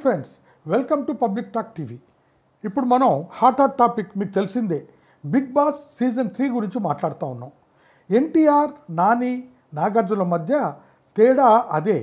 friends welcome to public talk TV ఇప్పుడు మనం hot hot topic మీకు తెలిసిందే బిగ్ బాస్ సీజన్ త్రీ గురించి మాట్లాడుతూ ఉన్నాం ఎన్టీఆర్ నాని నాగార్జున మధ్య తేడా అదే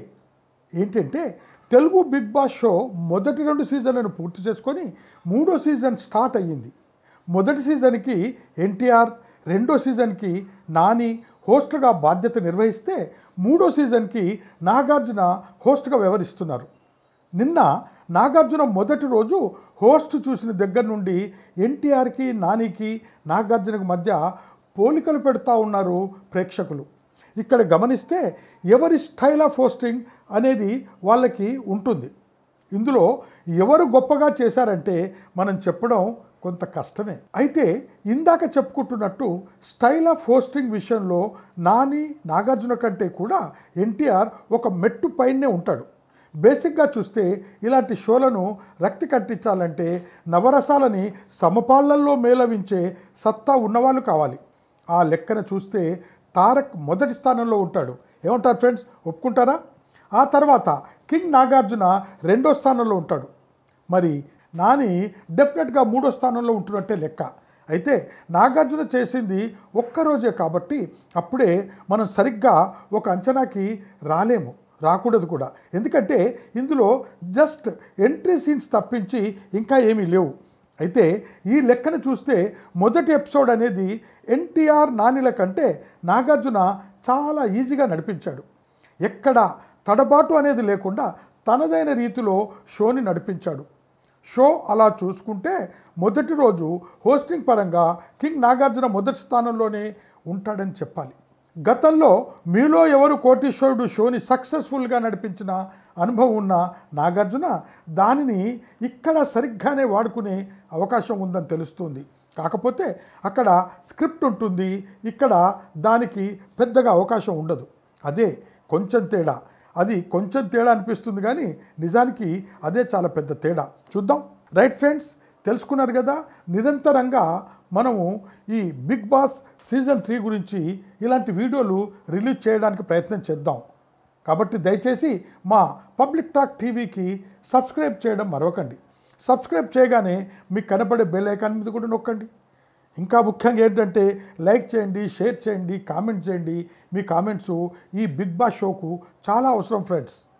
ఏంటంటే తెలుగు బిగ్ బాస్ షో మొదటి రెండు సీజన్లను పూర్తి చేసుకొని మూడో సీజన్ స్టార్ట్ అయ్యింది మొదటి సీజన్కి ఎన్టీఆర్ రెండో సీజన్కి నాని హోస్ట్గా బాధ్యత నిర్వహిస్తే మూడో సీజన్కి నాగార్జున హోస్ట్గా వ్యవహరిస్తున్నారు నిన్న నాగార్జున మొదటి రోజు హోస్ట్ చూసిన దగ్గర నుండి ఎన్టీఆర్కి నానికి నాగార్జునకు మధ్య పోలికలు పెడతా ఉన్నారు ప్రేక్షకులు ఇక్కడ గమనిస్తే ఎవరి స్టైల్ ఆఫ్ హోస్టింగ్ అనేది వాళ్ళకి ఉంటుంది ఇందులో ఎవరు గొప్పగా చేశారంటే మనం చెప్పడం కొంత కష్టమే అయితే ఇందాక చెప్పుకుంటున్నట్టు స్టైల్ ఆఫ్ హోస్టింగ్ విషయంలో నాని నాగార్జున కంటే కూడా ఎన్టీఆర్ ఒక మెట్టు పైనే ఉంటాడు బేసిక్గా చూస్తే ఇలాంటి షోలను రక్తి కట్టించాలంటే నవరసాలని సమపాళ్లల్లో మేళవించే సత్తా ఉన్నవాళ్ళు కావాలి ఆ లెక్కన చూస్తే తారక్ మొదటి స్థానంలో ఉంటాడు ఏమంటారు ఫ్రెండ్స్ ఒప్పుకుంటారా ఆ తర్వాత కింగ్ నాగార్జున రెండో స్థానంలో ఉంటాడు మరి నాని డెఫినెట్గా మూడో స్థానంలో ఉంటున్నట్టే లెక్క అయితే నాగార్జున చేసింది ఒక్కరోజే కాబట్టి అప్పుడే మనం సరిగ్గా ఒక అంచనాకి రాలేము రాకూడదు కూడా ఎందుకంటే ఇందులో జస్ట్ ఎంట్రీ సీన్స్ తప్పించి ఇంకా ఏమీ లేవు అయితే ఈ లెక్కన చూస్తే మొదటి ఎపిసోడ్ అనేది ఎన్టీఆర్ నానిల కంటే నాగార్జున చాలా ఈజీగా నడిపించాడు ఎక్కడ తడబాటు అనేది లేకుండా తనదైన రీతిలో షోని నడిపించాడు షో అలా చూసుకుంటే మొదటి రోజు హోస్టింగ్ పరంగా కింగ్ నాగార్జున మొదటి స్థానంలోనే ఉంటాడని చెప్పాలి గతంలో మీలో ఎవరు కోటీశ్వరుడు షోని సక్సెస్ఫుల్గా నడిపించిన అనుభవం ఉన్న నాగార్జున దానిని ఇక్కడ సరిగ్గానే వాడుకునే అవకాశం ఉందని తెలుస్తుంది కాకపోతే అక్కడ స్క్రిప్ట్ ఉంటుంది ఇక్కడ దానికి పెద్దగా అవకాశం ఉండదు అదే కొంచెం తేడా అది కొంచెం తేడా అనిపిస్తుంది కానీ నిజానికి అదే చాలా పెద్ద తేడా చూద్దాం రైట్ ఫ్రెండ్స్ తెలుసుకున్నారు కదా నిరంతరంగా మనము ఈ బిగ్ బాస్ సీజన్ త్రీ గురించి ఇలాంటి వీడియోలు రిలీజ్ చేయడానికి ప్రయత్నం చేద్దాం కాబట్టి దయచేసి మా పబ్లిక్ టాక్ టీవీకి సబ్స్క్రైబ్ చేయడం మరవకండి సబ్స్క్రైబ్ చేయగానే మీకు కనపడే బెల్ ఐకాన్ మీద కూడా నొక్కండి ఇంకా ముఖ్యంగా ఏంటంటే లైక్ చేయండి షేర్ చేయండి కామెంట్ చేయండి మీ కామెంట్స్ ఈ బిగ్ బాస్ షోకు చాలా అవసరం ఫ్రెండ్స్